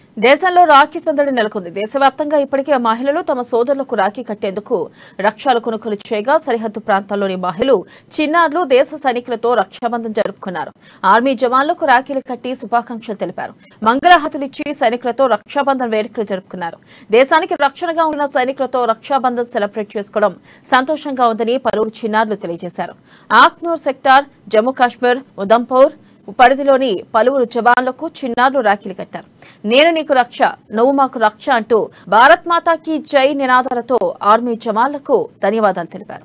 దేశంలో రాఖీ సందడి నెలకొంది దేశవ్యాప్తంగా ఇప్పటికే మహిళలు తమ సోదరులకు రాఖీ కట్టేందుకు రక్షాలు కొనుగోలు చేయగా సరిహద్దు ప్రాంతాల్లోని మహిళలు చిన్నారులు దేశ సైనికులతో రక్షాబంధన్ జరుపుకున్నారు ఆర్మీ జవాన్లకు రాఖీలు కట్టి శుభాకాంక్షలు తెలిపారు మంగళహాతులిచ్చి సైనికులతో రక్షాబంధన్ వేడుకలు జరుపుకున్నారు దేశానికి రక్షణగా ఉన్న సైనికులతో రక్షాబంధన్ సెలబ్రేట్ చేసుకోవడం సంతోషంగా ఉందని పలువురు చిన్నారులు తెలియజేశారు ఆక్నూర్ సెక్టార్ జమ్మూ కాశ్మీర్ ఉదంపూర్ పరిధిలోని పలువురు జవాన్లకు చిన్నారులు రాఖీలు కట్టారు నేను నీకు రక్ష నువ్వు మాకు రక్ష అంటూ భారత్ మాతాకి జై నినాదాలతో ఆర్మీ జవాన్లకు ధన్యవాదాలు తెలిపారు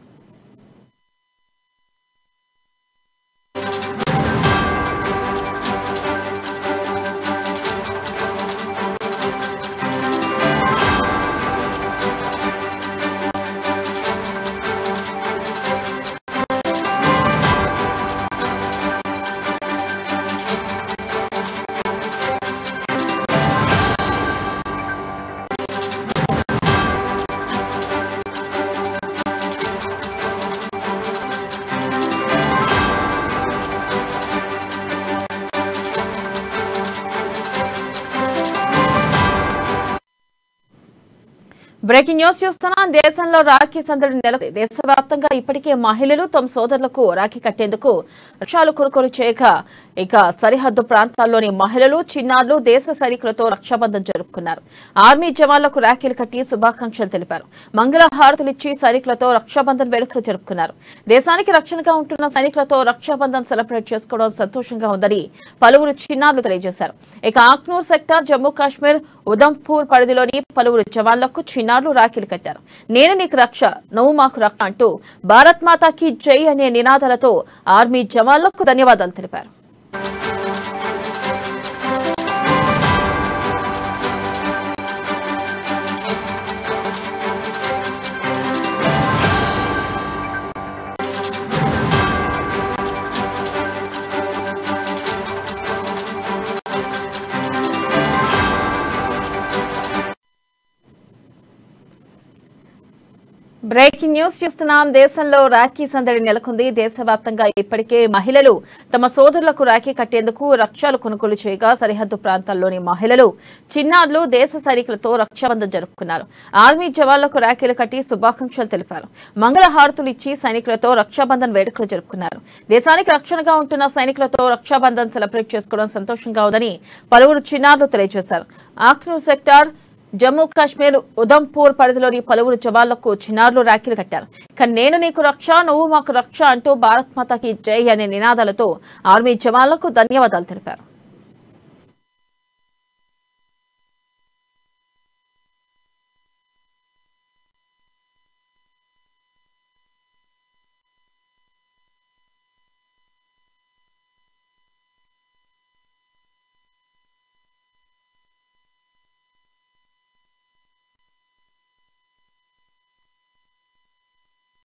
బ్రేకింగ్ న్యూస్ చూస్తున్నాం దేశంలో రాఖీ సందడి నెల దేశవ్యాప్తంగా ఇప్పటికే మహిళలు తమ సోదరులకు రాఖీ కట్టేందుకు రక్షాలు కొనుగోలు చేయక ఇక సరిహద్దు ప్రాంతాల్లోని మహిళలు చిన్నారులు దేశ సైనికులతో రక్షాబంధన్ జరుపుకున్నారు ఆర్మీ జవాన్లకు రాఖీలు కట్టి శుభాకాంక్షలు తెలిపారు మంగళ హారతులిచ్చి సైనికులతో రక్షాబంధన్ వేడుకలు జరుపుకున్నారు దేశానికి రక్షణగా ఉంటున్న సైనికులతో రక్షాబంధన్ సెలబ్రేట్ చేసుకోవడం సంతోషంగా ఉందని పలువురు చిన్నారులు తెలియజేశారు ఇక ఆక్నూర్ సెక్టార్ జమ్మూ కాశ్మీర్ ఉదంపూర్ పరిధిలోని పలువురు జవాన్లకు చిన్నారులు రాఖీలు కట్టారు నేను నీకు రక్ష నువ్వు మాకు రక్ష అంటూ భారత్ మాతాకి జై అనే నినాదాలతో ఆర్మీ జవాన్లకు ధన్యవాదాలు తెలిపారు బ్రేకింగ్ న్యూస్ చూస్తున్నాం దేశంలో రాఖీ సందడి నెలకొంది దేశవ్యాప్తంగా ఇప్పటికే మహిళలు తమ సోదరులకు రాఖీ కట్టేందుకు రక్షాలు కొనుగోలు చేయగా సరిహద్దు ప్రాంతాల్లోని మహిళలు చిన్నారులు దేశ సైనికులతో రక్షాబంధన్ జరుపుకున్నారు ఆర్మీ జవాన్లకు రాఖీలు కట్టి శుభాకాంక్షలు తెలిపారు మంగళ హారతులు ఇచ్చి సైనికులతో రక్షాబంధన్ వేడుకలు జరుపుకున్నారు దేశానికి రక్షణగా ఉంటున్న సైనికులతో రక్షాబంధన్ సెలబ్రేట్ చేసుకోవడం సంతోషంగా ఉందని పలువురు చిన్నారులు తెలియజేశారు ఆక్నూర్ సెక్టార్ జమ్మూ కాశ్మీర్ ఉదంపూర్ పరిధిలోని పలువురు జవాన్లకు చిన్నారులు రాఖీలు కట్టారు కానీ నేను నీకు రక్ష నువ్వు మాకు రక్ష అంటూ భారత్ మాతాకి జై అనే నినాదాలతో ఆర్మీ జవాన్లకు ధన్యవాదాలు తెలిపారు